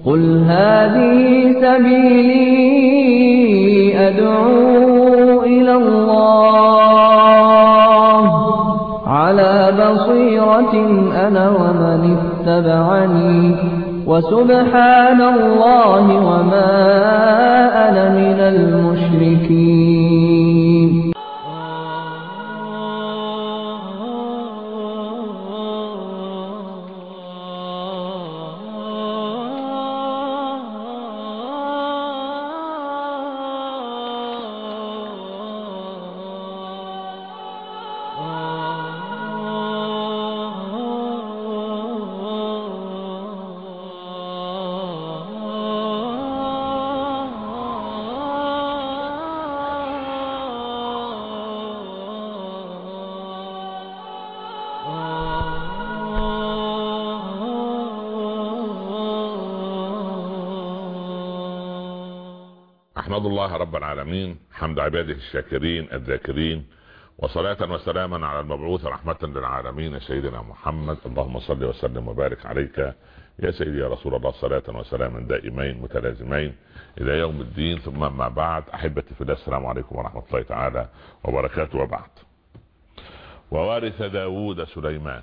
قل هذه سبيلي أدعو إلى الله على بصيرة أنا ومن اتبعني وسبحان الله وما أنا من المشركين احمد الله رب العالمين حمد عباده الشاكرين الذاكرين وصلاة وسلاما على المبعوث رحمة للعالمين سيدنا محمد اللهم صل وسلم وبارك عليك يا سيدي يا رسول الله صلاة وسلاما دائمين متلازمين الى يوم الدين ثم ما بعد احبتي في الله السلام عليكم ورحمة الله تعالى وبركاته وبعد ووارث داود سليمان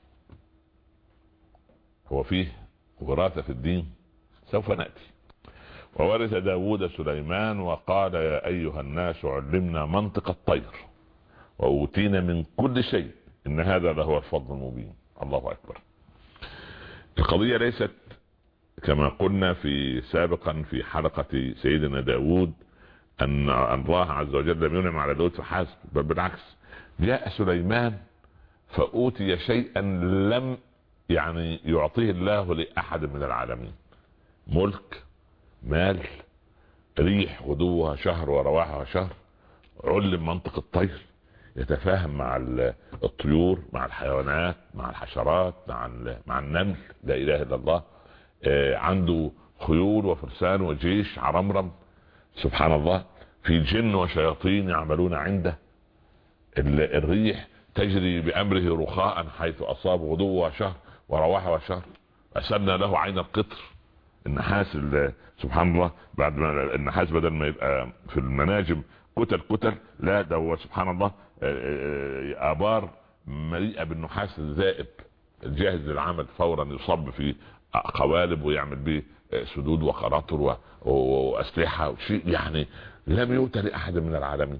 هو فيه وراثة في الدين سوف نأتي وورث داود سليمان وقال يا أيها الناس علمنا منطق الطير وأوتينا من كل شيء إن هذا لهو الفضل المبين الله أكبر القضية ليست كما قلنا في سابقا في حلقة سيدنا داود أن الله عز وجل لم ينعم على داود فحسب بل بالعكس جاء سليمان فأوتي شيئا لم يعني يعطيه الله لأحد من العالمين ملك مال ريح غدوها شهر ورواحها شهر علم منطق الطير يتفاهم مع الطيور مع الحيوانات مع الحشرات مع مع النمل لا اله الا الله عنده خيول وفرسان وجيش عرمرم سبحان الله في جن وشياطين يعملون عنده الريح تجري بامره رخاء حيث اصاب غدوها شهر ورواحها شهر اسلنا له عين القطر النحاس سبحان الله بعد ما النحاس بدل ما يبقى في المناجم كتل كتل لا ده هو سبحان الله ابار مليئه بالنحاس الذائب الجاهز للعمل فورا يصب في قوالب ويعمل به سدود وخراطر واسلحه وشيء يعني لم يؤت لاحد من العالمين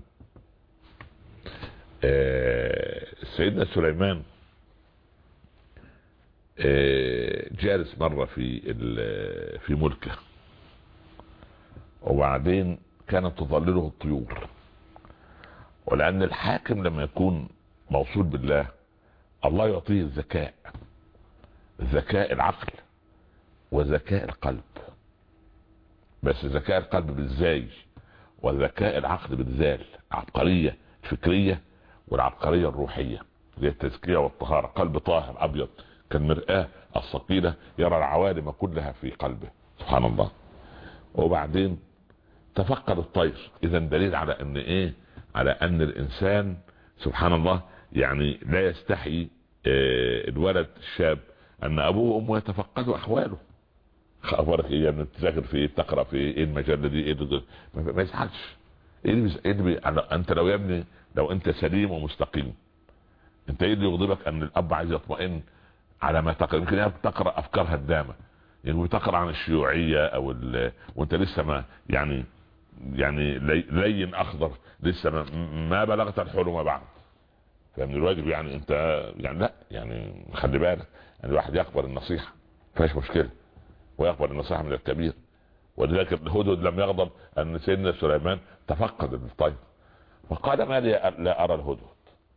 سيدنا سليمان جالس مرة في في ملكه وبعدين كانت تظلله الطيور ولأن الحاكم لما يكون موصول بالله الله يعطيه الذكاء ذكاء العقل وذكاء القلب بس ذكاء القلب بالزاي وذكاء العقل بالذال عبقرية فكرية والعبقرية الروحية هي التزكية والطهارة قلب طاهر أبيض كالمرآة الثقيلة يرى العوالم كلها في قلبه سبحان الله وبعدين تفقد الطير اذا دليل على ان ايه على ان الانسان سبحان الله يعني لا يستحي اه الولد الشاب ان ابوه وامه يتفقدوا احواله اخبارك ايه يعني تذاكر في ايه تقرا في ايه المجله دي ايه ما يزعلش ايه اللي إيه اللي انت لو يا ابني لو انت سليم ومستقيم انت ايه اللي يغضبك ان الاب عايز يطمئن على ما تقرا يمكن تقرا افكار هدامه يعني بتقرا عن الشيوعيه او وانت لسه ما يعني يعني لين اخضر لسه ما, ما بلغت الحلم بعد فمن الواجب يعني انت يعني لا يعني خلي بالك يعني الواحد يقبل النصيحه فيش مشكله ويقبل النصيحه من الكبير ولذلك الهدهد لم يغضب ان سيدنا سليمان تفقد الطير فقال ما لي لا ارى الهدهد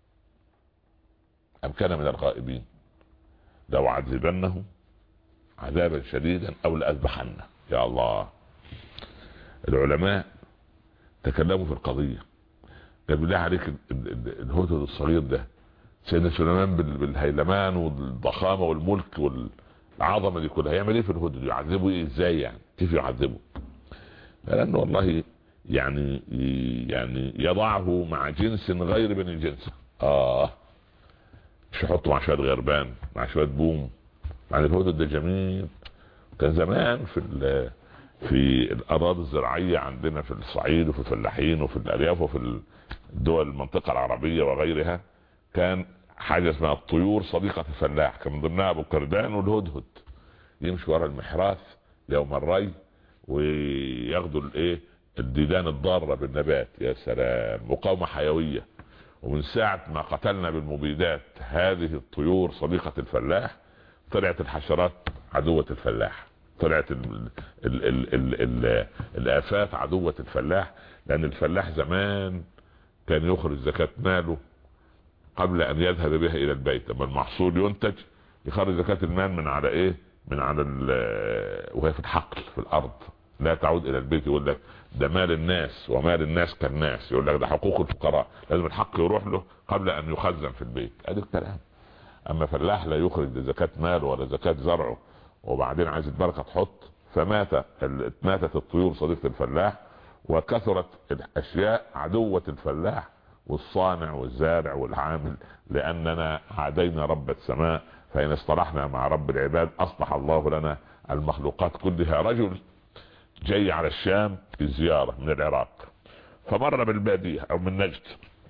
ام كان من الغائبين لو عذبنه عذابا شديدا او لاذبحنه يا الله العلماء تكلموا في القضية قال بالله عليك الهدهد الصغير ده سيدنا سليمان بالهيلمان والضخامة والملك والعظمة دي كلها هيعمل ايه في الهدهد يعذبه ايه ازاي يعني كيف يعذبه لانه والله يعني يعني يضعه مع جنس غير بني جنسه اه مش يحطه مع شويه غربان مع شويه بوم مع الهدهد ده جميل كان زمان في في الاراضي الزراعيه عندنا في الصعيد وفي الفلاحين وفي الارياف وفي الدول المنطقه العربيه وغيرها كان حاجه اسمها الطيور صديقه الفلاح كان من ضمنها ابو كردان والهدهد يمشي ورا المحراث يوم الري وياخدوا الايه الديدان الضاره بالنبات يا سلام مقاومه حيويه ومن ساعه ما قتلنا بالمبيدات هذه الطيور صديقه الفلاح طلعت الحشرات عدوه الفلاح طلعت ال ال ال ال ال الافات عدوة الفلاح لان الفلاح زمان كان يخرج زكاة ماله قبل ان يذهب بها الى البيت لما المحصول ينتج يخرج زكاة المال من على ايه من على وهي في الحقل في الارض لا تعود الى البيت يقول لك ده مال الناس ومال الناس كالناس يقول لك ده حقوق الفقراء لازم الحق يروح له قبل ان يخزن في البيت ادي الكلام اما فلاح لا يخرج زكاة ماله ولا زكاة زرعه وبعدين عايز البركه تحط فمات ماتت الطيور صديقه الفلاح وكثرت الاشياء عدوه الفلاح والصانع والزارع والعامل لاننا عادينا رب السماء فان اصطلحنا مع رب العباد اصلح الله لنا المخلوقات كلها رجل جاي على الشام في زياره من العراق فمر بالباديه او من نجد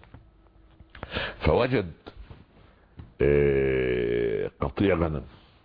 فوجد آه، قطيع غنم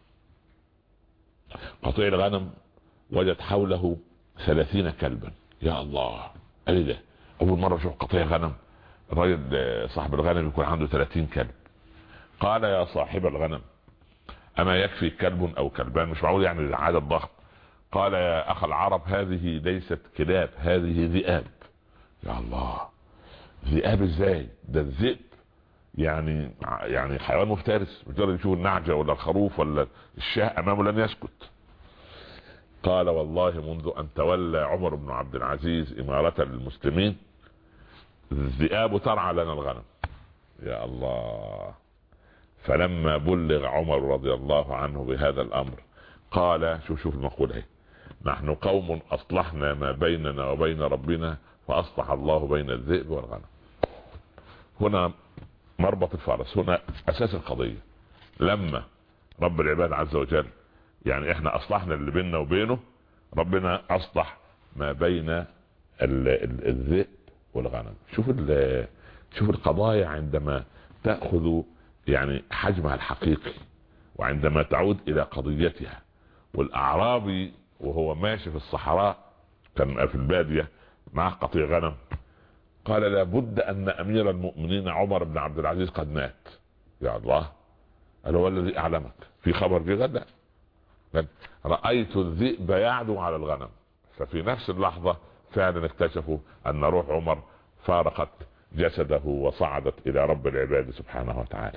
قطيع الغنم وجد حوله ثلاثين كلبا يا الله قال ده اول مرة اشوف قطيع غنم الراجل صاحب الغنم يكون عنده ثلاثين كلب قال يا صاحب الغنم اما يكفي كلب او كلبان مش معقول يعني العدد ضخم قال يا اخ العرب هذه ليست كلاب هذه ذئاب يا الله ذئاب ازاي ده الذئب يعني يعني حيوان مفترس مجرد يشوف النعجة ولا الخروف ولا الشاه امامه لن يسكت قال والله منذ ان تولى عمر بن عبد العزيز امارة للمسلمين الذئاب ترعى لنا الغنم يا الله فلما بلغ عمر رضي الله عنه بهذا الامر قال شوف شوف المقولة اهي نحن قوم اصلحنا ما بيننا وبين ربنا فاصلح الله بين الذئب والغنم هنا مربط الفرس هنا اساس القضية لما رب العباد عز وجل يعني احنا اصلحنا اللي بيننا وبينه ربنا اصلح ما بين الذئب والغنم شوف شوف القضايا عندما تاخذ يعني حجمها الحقيقي وعندما تعود الى قضيتها والاعرابي وهو ماشي في الصحراء كان في الباديه مع قطيع غنم قال لابد ان امير المؤمنين عمر بن عبد العزيز قد مات يا الله قال هو الذي اعلمك في خبر في غدا رأيت الذئب يعدو على الغنم ففي نفس اللحظة فعلا اكتشفوا ان روح عمر فارقت جسده وصعدت الى رب العباد سبحانه وتعالى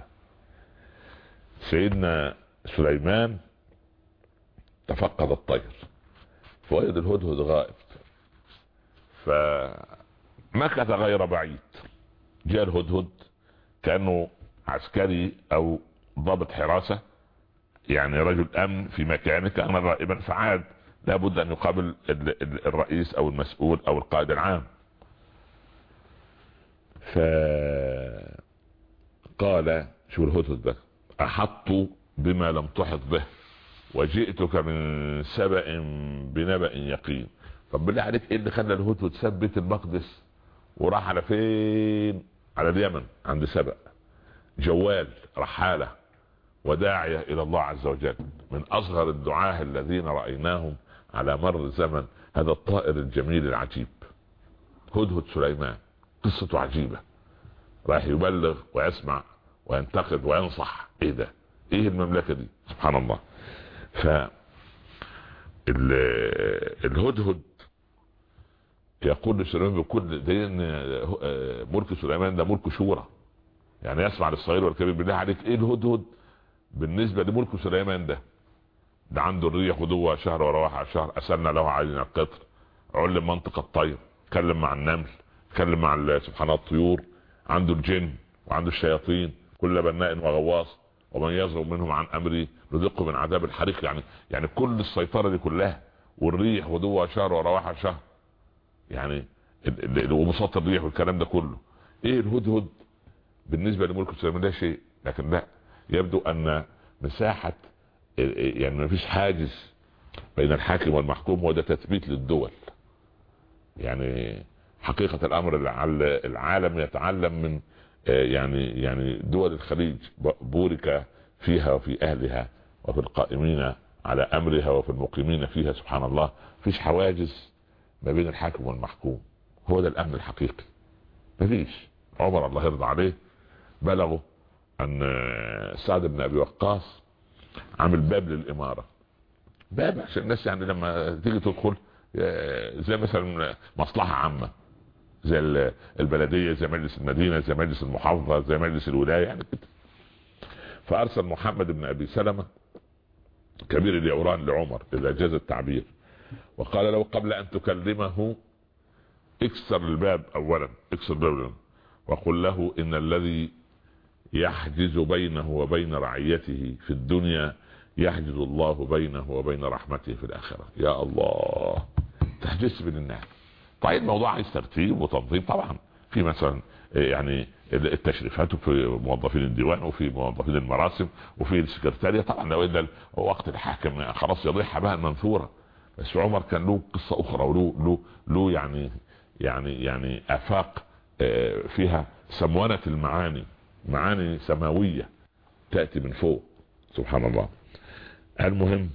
سيدنا سليمان تفقد الطير فوجد الهدهد غائب فمكث غير بعيد جاء الهدهد كانه عسكري او ضابط حراسه يعني رجل امن في مكانه كان غائبا فعاد لابد ان يقابل الرئيس او المسؤول او القائد العام فقال شو الهدهد ده احط بما لم تحط به وجئتك من سبأ بنبأ يقين طب بالله عليك ايه اللي خلى الهدهد ساب بيت المقدس وراح على فين على اليمن عند سبأ جوال رحاله وداعية الى الله عز وجل من اصغر الدعاه الذين رأيناهم على مر الزمن هذا الطائر الجميل العجيب هدهد سليمان قصته عجيبة راح يبلغ ويسمع وينتقد وينصح ايه ده ايه المملكة دي سبحان الله ف الهدهد يقول لسليمان بكل ده ملك سليمان ده ملك شورى يعني يسمع للصغير والكبير بالله عليك ايه الهدهد بالنسبة لملك سليمان ده ده عنده الريح غدوة شهر ورواحة شهر أسلنا له عين القطر علم منطقة الطير اتكلم مع النمل اتكلم مع سبحان الطيور عنده الجن وعنده الشياطين كل بناء وغواص ومن يزغب منهم عن امري نذقه من عذاب الحريق يعني يعني كل السيطرة دي كلها والريح غدوة شهر ورواحة شهر يعني وبساط الريح والكلام ده كله ايه الهدهد بالنسبة لملك سليمان ده شيء لكن لا يبدو ان مساحة يعني ما فيش حاجز بين الحاكم والمحكوم وده تثبيت للدول يعني حقيقة الامر العالم يتعلم من آه، يعني يعني دول الخليج بورك فيها وفي اهلها وفي القائمين على امرها وفي المقيمين فيها سبحان الله فيش حواجز ما بين الحاكم والمحكوم هو ده الامن الحقيقي مفيش عمر الله يرضى عليه بلغوا ان سعد بن ابي وقاص عامل باب للاماره باب عشان الناس يعني لما تيجي تدخل زي مثلا مصلحه عامه زي البلديه زي مجلس المدينه زي مجلس المحافظه زي مجلس الولايه يعني كده فارسل محمد بن ابي سلمه كبير اليوران لعمر اذا جاز التعبير وقال له قبل ان تكلمه اكسر الباب اولا اكسر الباب وقل له ان الذي يحجز بينه وبين رعيته في الدنيا يحجز الله بينه وبين رحمته في الاخرة يا الله تحجز بين الناس طيب الموضوع عايز ترتيب وتنظيم طبعا في مثلا يعني التشريفات وفي موظفين الديوان وفي موظفين المراسم وفي السكرتارية طبعا لو الا وقت الحاكم خلاص يضيع حباء المنثورة بس عمر كان له قصة اخرى وله له له يعني يعني يعني افاق آه، فيها سمونة المعاني معاني سماوية تأتي من فوق سبحان الله المهم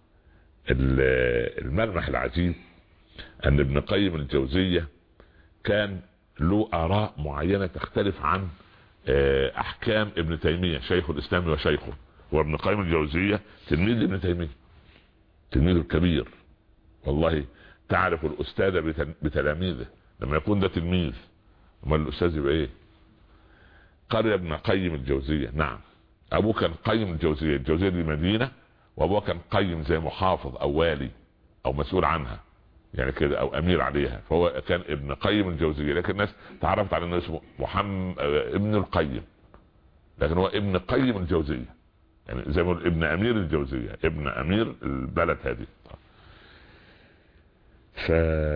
الملمح العجيب ان ابن قيم الجوزية كان له اراء معينة تختلف عن آه، احكام ابن تيمية شيخ الاسلام وشيخه وابن قيم الجوزية تلميذ ابن تيمية تلميذه الكبير والله تعرف الاستاذ بتلاميذه لما يكون ده تلميذ امال الاستاذ يبقى ايه قال يا ابن قيم الجوزية نعم ابوه كان قيم الجوزية الجوزية دي مدينة وابوه كان قيم زي محافظ او والي او مسؤول عنها يعني كده او امير عليها فهو كان ابن قيم الجوزية لكن الناس تعرفت على انه اسمه محمد ابن القيم لكن هو ابن قيم الجوزية يعني زي ما ابن امير الجوزية ابن امير البلد هذه ف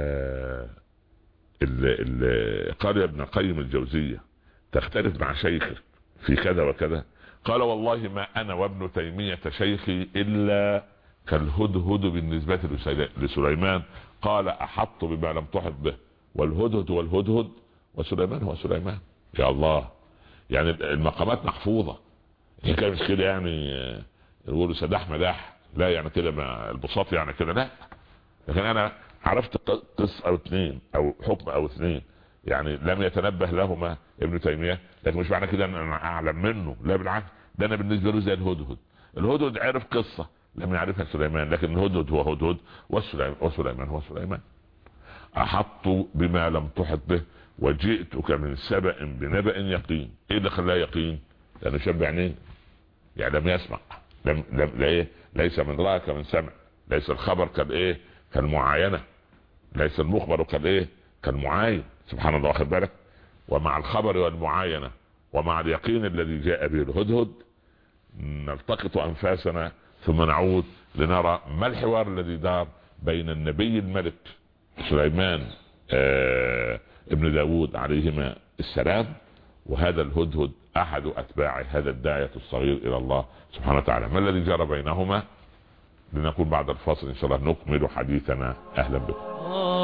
قال يا ابن قيم الجوزية تختلف مع شيخك في كذا وكذا قال والله ما انا وابن تيمية شيخي الا كالهدهد بالنسبة لسليمان قال احط بما لم تحط به والهدهد والهدهد وسليمان هو سليمان يا الله يعني المقامات محفوظة هي كان مش كده يعني يقولوا سداح مداح لا يعني كده البساط يعني كده لا لكن انا عرفت قصة او اثنين او حكم او اثنين يعني لم يتنبه لهما ابن تيمية لكن مش معنى كده ان انا اعلم منه لا بالعكس ده انا بالنسبة له زي الهدهد الهدهد عرف قصة لم يعرفها سليمان لكن الهدهد هو هدهد وسليمان هو سليمان احط بما لم تحط به وجئتك من سبأ بنبأ يقين ايه اللي خلاه يقين لانه شاب عينيه يعني لم يسمع لم لم ايه ليس من رأى كمن سمع ليس الخبر كالايه كالمعاينة ليس المخبر كالايه كالمعاين سبحان الله واخد بالك ومع الخبر والمعاينة ومع اليقين الذي جاء به الهدهد نلتقط انفاسنا ثم نعود لنرى ما الحوار الذي دار بين النبي الملك سليمان آه ابن داود عليهما السلام وهذا الهدهد احد اتباع هذا الداعية الصغير الى الله سبحانه وتعالى ما الذي جرى بينهما لنكون بعد الفصل ان شاء الله نكمل حديثنا اهلا بكم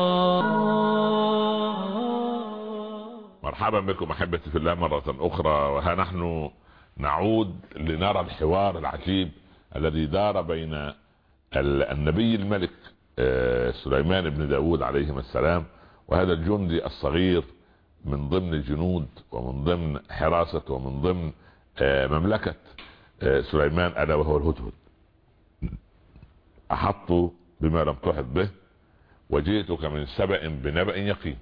مرحبا بكم احبتي في الله مرة اخرى وها نحن نعود لنرى الحوار العجيب الذي دار بين النبي الملك آه، سليمان بن داود عليهما السلام وهذا الجندي الصغير من ضمن الجنود ومن ضمن حراسة ومن ضمن آه، مملكة آه، سليمان الا وهو الهدهد احط بما لم تحط به وجئتك من سبأ بنبأ يقين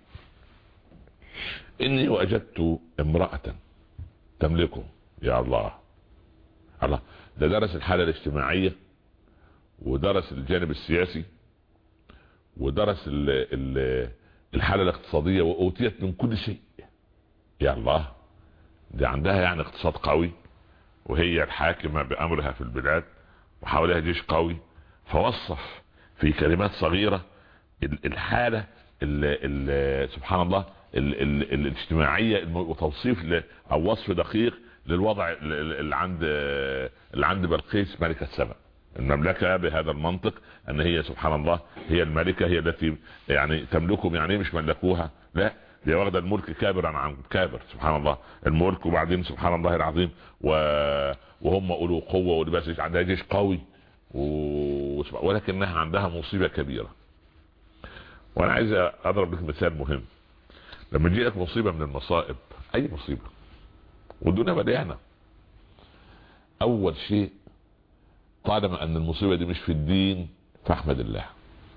اني وجدت امرأة تملكه يا الله الله ده درس الحالة الاجتماعية ودرس الجانب السياسي ودرس ال ال الحالة الاقتصادية واوتيت من كل شيء يا الله دي عندها يعني اقتصاد قوي وهي الحاكمة بامرها في البلاد وحواليها جيش قوي فوصف في كلمات صغيرة الحالة ال ال سبحان الله ال ال الاجتماعية وتوصيف او وصف دقيق للوضع اللي عند اللي عند بلقيس ملكة السماء المملكة بهذا المنطق ان هي سبحان الله هي الملكة هي التي يعني تملكهم يعني مش ملكوها لا هي واخده الملك كابرا عن كابر سبحان الله الملك وبعدين سبحان الله العظيم و... وهم اولو قوه ولباس عندها جيش قوي و... ولكنها عندها مصيبه كبيره وانا عايز اضرب لك مثال مهم لما تجي لك مصيبه من المصائب اي مصيبه والدنيا مليانه اول شيء طالما ان المصيبه دي مش في الدين فاحمد الله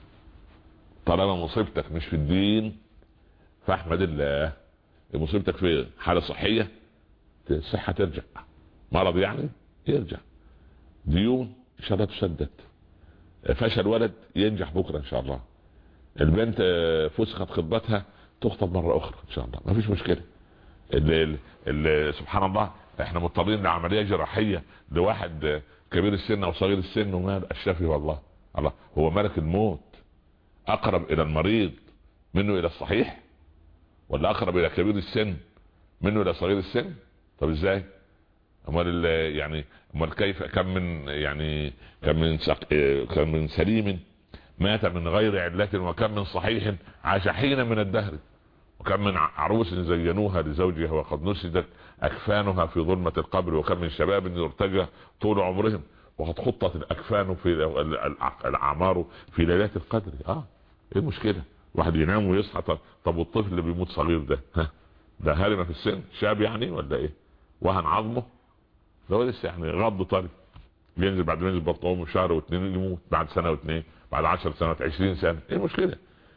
طالما مصيبتك مش في الدين فاحمد الله مصيبتك في حاله صحيه الصحه ترجع مرض يعني يرجع ديون ان شاء الله تسدد فشل ولد ينجح بكره ان شاء الله البنت فسخت خطبتها تخطب مره اخرى ان شاء الله ما فيش مشكله اللي اللي سبحان الله احنا مضطرين لعمليه جراحيه لواحد كبير السن او صغير السن ومال الشافي والله الله هو ملك الموت اقرب الى المريض منه الى الصحيح ولا اقرب الى كبير السن منه الى صغير السن طب ازاي امال يعني امال كيف كم من يعني كم من سق... كم من سليم مات من غير علة وكم من صحيح عاش حين من الدهر وكم من عروس زينوها لزوجها وقد نسدت اكفانها في ظلمة القبر وكم من شباب يرتجى طول عمرهم وقد خطت الاكفان في الاعمار في ليلات القدر اه ايه المشكله واحد ينام ويصحى طب والطفل اللي بيموت صغير ده ها ده هرم في السن شاب يعني ولا ايه وهن عظمه ده هو لسه يعني غض طري ينزل بعد ما ينزل بطنه شهر واثنين يموت بعد سنه واثنين بعد 10 سنوات 20 سنه ايه المشكله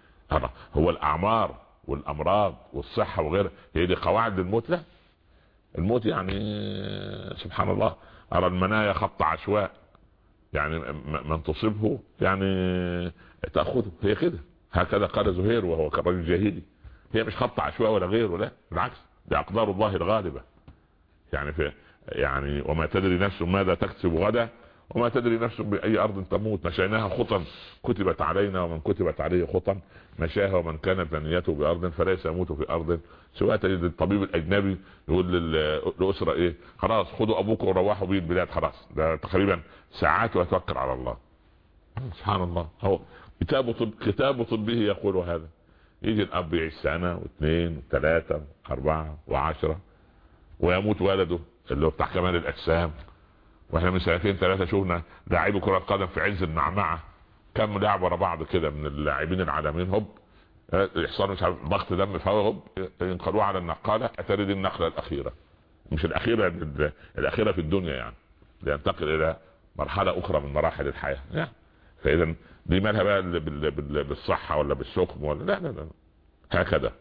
هو الاعمار والامراض والصحه وغيرها هي دي قواعد الموت لا الموت يعني سبحان الله ارى المنايا خط عشواء يعني من تصيبه يعني تاخذه هي كده هكذا قال زهير وهو كرجل جاهلي هي مش خط عشواء ولا غيره لا بالعكس دي اقدار الله الغالبه يعني في يعني وما تدري نفس ماذا تكسب غدا وما تدري نفس باي ارض تموت مشيناها خطا كتبت علينا ومن كتبت عليه خطا مشاها ومن كانت منيته بارض فليس يموت في ارض سواء تجد الطبيب الاجنبي يقول للاسره ايه خلاص خدوا ابوكم وروحوا بيه البلاد خلاص ده تقريبا ساعات ويتوكل على الله سبحان الله هو كتاب طب كتاب طبه يقول هذا يجي الاب يعيش سنه واثنين وثلاثه اربعه وعشره ويموت ولده اللي هو بتاع كمال الاجسام واحنا من سنتين ثلاثه شفنا لاعبي كره قدم في عز المعمعه كم لاعب ورا بعض كده من اللاعبين العالميين هوب يحصل مش عارف ضغط دم فهو هوب ينقلوه على النقاله اتري دي النقله الاخيره مش الاخيره الاخيره في الدنيا يعني لينتقل الى مرحله اخرى من مراحل الحياه يعني فاذا دي مالها بقى بالصحه ولا بالسقم ولا لا لا لا هكذا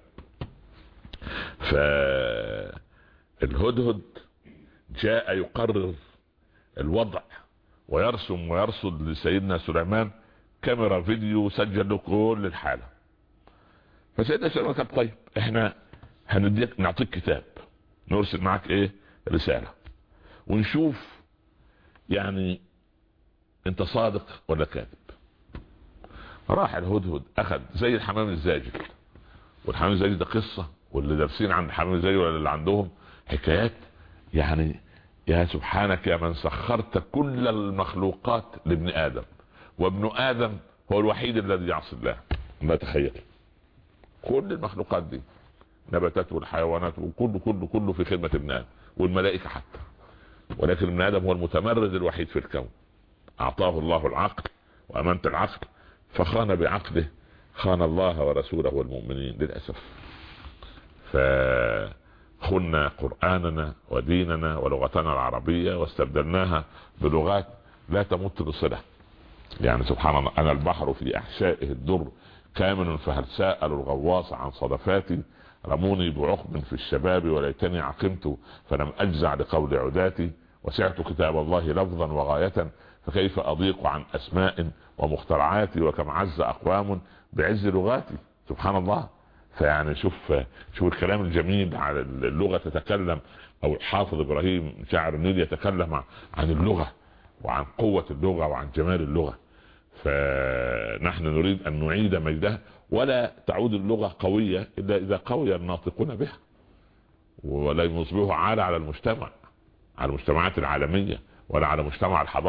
فالهدهد جاء يقرر الوضع ويرسم ويرصد لسيدنا سليمان كاميرا فيديو سجل له كل الحاله فسيدنا سليمان قال طيب احنا هنديك نعطيك كتاب نرسل معك ايه رساله ونشوف يعني انت صادق ولا كاذب راح الهدهد اخذ زي الحمام الزاجل والحمام الزاجل ده قصه واللي دارسين عن الحمام الزاجل ولا اللي عندهم حكايات يعني يا سبحانك يا من سخرت كل المخلوقات لابن ادم وابن ادم هو الوحيد الذي يعصي الله ما تخيل كل المخلوقات دي نباتات والحيوانات وكله كله كله في خدمة ابن ادم والملائكة حتى ولكن ابن ادم هو المتمرد الوحيد في الكون اعطاه الله العقل وامانة العقل فخان بعقله خان الله ورسوله والمؤمنين للاسف ف خنا قرآننا وديننا ولغتنا العربية واستبدلناها بلغات لا تمت بصلة يعني سبحان الله انا البحر في احشائه الدر كامن فهل سأل الغواص عن صدفاتي رموني بعقب في الشباب وليتني عقمت فلم اجزع لقول عداتي وسعت كتاب الله لفظا وغاية فكيف اضيق عن اسماء ومخترعاتي وكم عز اقوام بعز لغاتي سبحان الله فيعني شوف شوف الكلام الجميل على اللغه تتكلم او الحافظ ابراهيم شاعر النيل يتكلم عن اللغه وعن قوه اللغه وعن جمال اللغه فنحن نريد ان نعيد مجدها ولا تعود اللغه قويه الا اذا قوي الناطقون بها ولا يصبحوا عالة على المجتمع على المجتمعات العالميه ولا على مجتمع الحضاره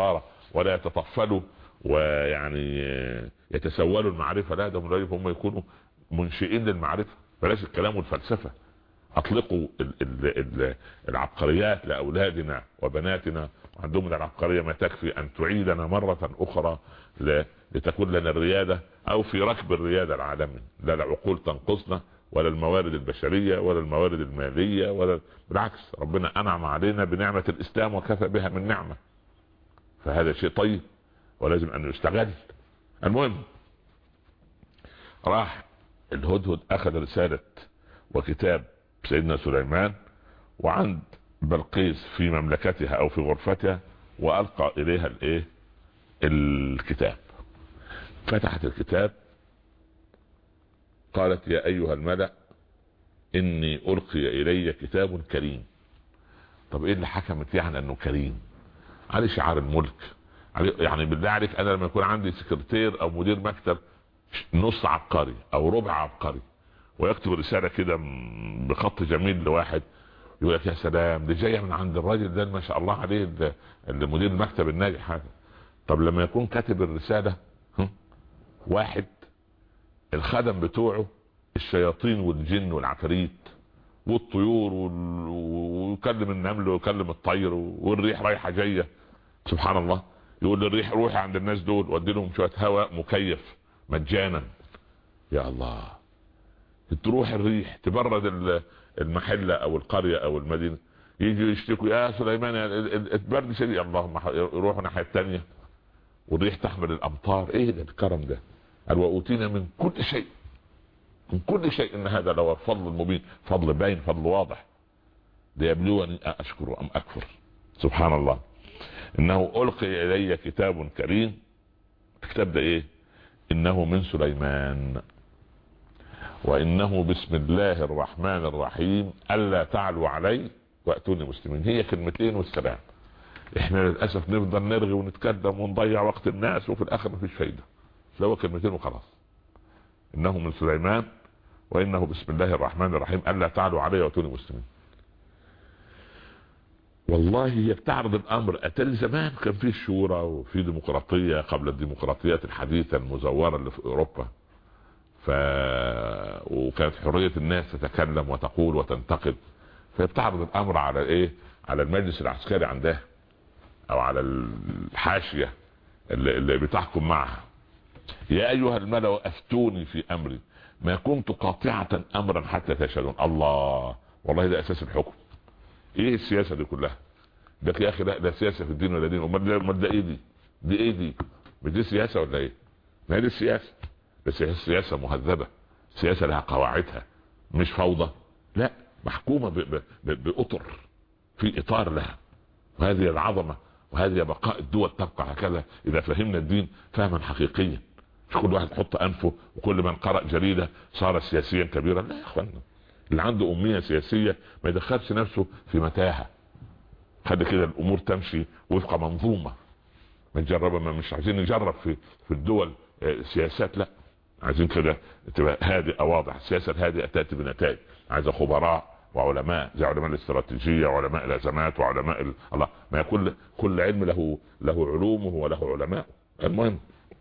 ولا يتطفلوا ويعني يتسولوا المعرفة لا ده هم يكونوا منشئين للمعرفة بلاش الكلام والفلسفة اطلقوا ال ال ال العبقريات لاولادنا وبناتنا عندهم من العبقرية ما تكفي ان تعيدنا مرة اخرى لتكون لنا الريادة او في ركب الريادة العالمي لا العقول تنقصنا ولا الموارد البشرية ولا الموارد المالية ولا بالعكس ربنا انعم علينا بنعمة الاسلام وكفى بها من نعمة فهذا شيء طيب ولازم ان يستغل المهم راح الهدهد اخذ رسالة وكتاب سيدنا سليمان وعند بلقيس في مملكتها او في غرفتها والقى اليها الايه الكتاب فتحت الكتاب قالت يا ايها الملأ اني القي الي كتاب كريم طب ايه اللي حكمت يعني انه كريم علي شعار الملك يعني بالله عليك انا لما يكون عندي سكرتير او مدير مكتب نص عبقري او ربع عبقري ويكتب رسالة كده بخط جميل لواحد يقول لك يا سلام دي جاية من عند الراجل ده ما شاء الله عليه المدير المكتب الناجح هذا طب لما يكون كاتب الرسالة واحد الخدم بتوعه الشياطين والجن والعفاريت والطيور ويكلم النمل ويكلم الطير والريح رايحة جاية سبحان الله يقول للريح روحي عند الناس دول ودي لهم شوية هواء مكيف مجانا يا الله تروح الريح تبرد المحلة او القرية او المدينة يجي يشتكوا يا سليمان البرد شديد اللهم يروحوا الناحية الثانية والريح تحمل الامطار ايه ده الكرم ده قال واوتينا من كل شيء من كل شيء ان هذا لو الفضل المبين فضل باين فضل واضح ليبلوني اشكر ام اكفر سبحان الله انه القي الي كتاب كريم الكتاب ده ايه انه من سليمان وانه بسم الله الرحمن الرحيم الا تعلوا علي واتوني مسلمين هي كلمتين والسلام احنا للاسف نفضل نرغي ونتكلم ونضيع وقت الناس وفي الاخر مفيش فايده هو كلمتين وخلاص انه من سليمان وانه بسم الله الرحمن الرحيم الا تعلوا علي واتوني مسلمين والله هي بتعرض الامر اتاري زمان كان في شورى وفي ديمقراطيه قبل الديمقراطيات الحديثه المزوره اللي في اوروبا ف وكانت حريه الناس تتكلم وتقول وتنتقد فبتعرض الامر على ايه على المجلس العسكري عندها او على الحاشيه اللي, اللي بتحكم معها يا ايها الملأ افتوني في امري ما كنت قاطعة امرا حتى تشهدون الله والله ده اساس الحكم ايه السياسة دي كلها ده يا اخي لا ده سياسة في الدين ولا دين امال ده ايه دي دي ايه دي مش دي سياسة ولا ايه ما هي دي السياسة بس هي سياسة مهذبة سياسة لها قواعدها مش فوضى لا محكومة بأطر في اطار لها وهذه العظمة وهذه بقاء الدول تبقى هكذا اذا فهمنا الدين فهما حقيقيا مش كل واحد يحط انفه وكل من قرأ جريدة صار سياسيا كبيرا لا يا اخوانا اللي عنده امنية سياسية ما يدخلش نفسه في متاهة خلي كده الامور تمشي وفق منظومة ما نجرب ما مش عايزين نجرب في في الدول سياسات لا عايزين كده تبقى هادئة واضح السياسة الهادئة تأتي بنتائج عايزة خبراء وعلماء زي علماء الاستراتيجية وعلماء الازمات وعلماء ال... الله ما كل كل علم له له علومه وله علماء المهم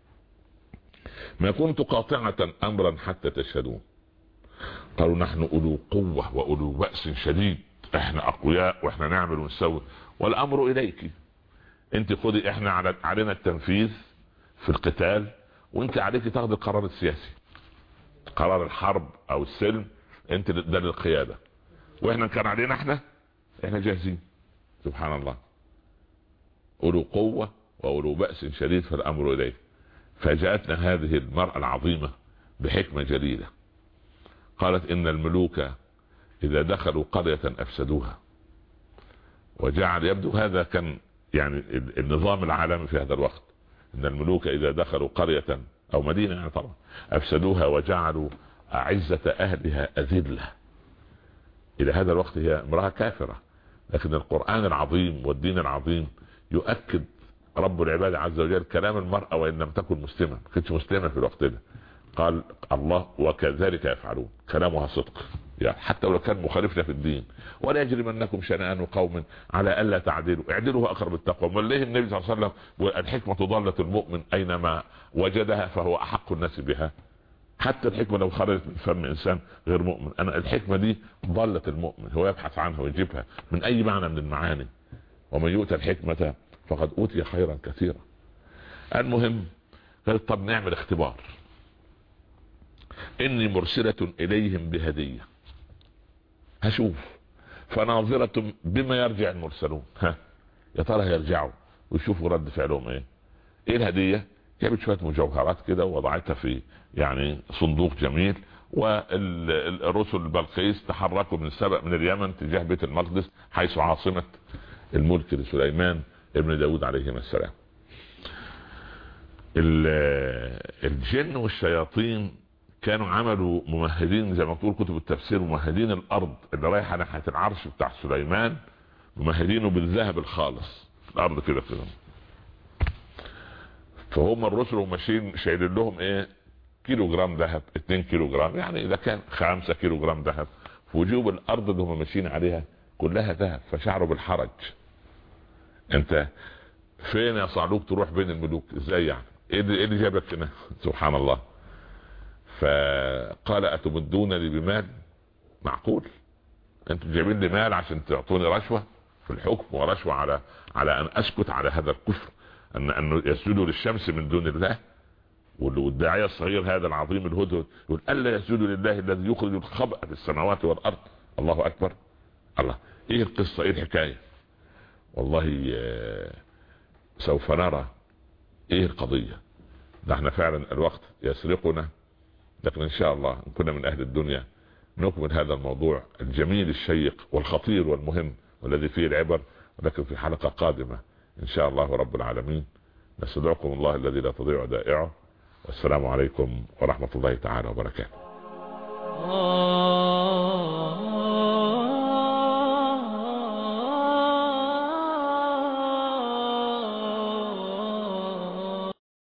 ما كنت قاطعة امرا حتى تشهدون قالوا نحن اولو قوة واولو بأس شديد احنا اقوياء واحنا نعمل ونسوي والامر اليك انت خدي احنا على علينا التنفيذ في القتال وانت عليك تاخذ القرار السياسي قرار الحرب او السلم انت ده للقيادة واحنا كان علينا احنا احنا جاهزين سبحان الله اولو قوة واولو بأس شديد فالامر اليه فجاءتنا هذه المرأة العظيمة بحكمة جليلة قالت ان الملوك اذا دخلوا قرية افسدوها وجعل يبدو هذا كان يعني النظام العالمي في هذا الوقت ان الملوك اذا دخلوا قرية او مدينة يعني طبعا افسدوها وجعلوا اعزة اهلها اذلة الى هذا الوقت هي امرأة كافرة لكن القرآن العظيم والدين العظيم يؤكد رب العباد عز وجل كلام المرأة وان لم تكن مسلمة ما كانتش مسلمة في الوقت ده قال الله وكذلك يفعلون كلامها صدق يعني حتى لو كان مخالفنا في الدين ولا يجرمنكم شنآن قوم على الا تعدلوا اعدلوا اقرب التقوى امال ليه النبي صلى الله عليه وسلم والحكمه ضاله المؤمن اينما وجدها فهو احق الناس بها حتى الحكمه لو خرجت من فم انسان غير مؤمن انا الحكمه دي ضلت المؤمن هو يبحث عنها ويجيبها من اي معنى من المعاني ومن يؤتى الحكمه فقد اوتي خيرا كثيرا المهم قال طب نعمل اختبار اني مرسلة اليهم بهدية هشوف فناظرة بما يرجع المرسلون ها يا ترى هيرجعوا ويشوفوا رد فعلهم ايه ايه الهدية جابت شوية مجوهرات كده ووضعتها في يعني صندوق جميل والرسل بلقيس تحركوا من سبق من اليمن تجاه بيت المقدس حيث عاصمة الملك لسليمان ابن داود عليهما السلام الجن والشياطين كانوا عملوا ممهدين زي ما تقول كتب التفسير ممهدين الارض اللي رايحه ناحيه العرش بتاع سليمان ممهدينه بالذهب الخالص الارض كده كده فهم الرسل وماشيين شايلين لهم ايه كيلو جرام ذهب 2 كيلو جرام يعني اذا كان 5 كيلو جرام ذهب في وجوب الارض اللي هم ماشيين عليها كلها ذهب فشعروا بالحرج انت فين يا صعلوك تروح بين الملوك ازاي يعني ايه اللي جابك هنا سبحان الله فقال اتمدونني بمال معقول انتم جايبين لي مال عشان تعطوني رشوه في الحكم ورشوه على على ان اسكت على هذا الكفر ان انه يسجدوا للشمس من دون الله والداعيه الصغير هذا العظيم الهدهد يقول الا يسجدوا لله الذي يخرج الخبأ في السماوات والارض الله اكبر الله ايه القصه ايه الحكايه والله سوف نرى ايه القضيه ده احنا فعلا الوقت يسرقنا لكن ان شاء الله ان كنا من اهل الدنيا نكمل هذا الموضوع الجميل الشيق والخطير والمهم والذي فيه العبر ولكن في حلقة قادمة ان شاء الله رب العالمين نستدعكم الله الذي لا تضيع دائعه والسلام عليكم ورحمة الله تعالى وبركاته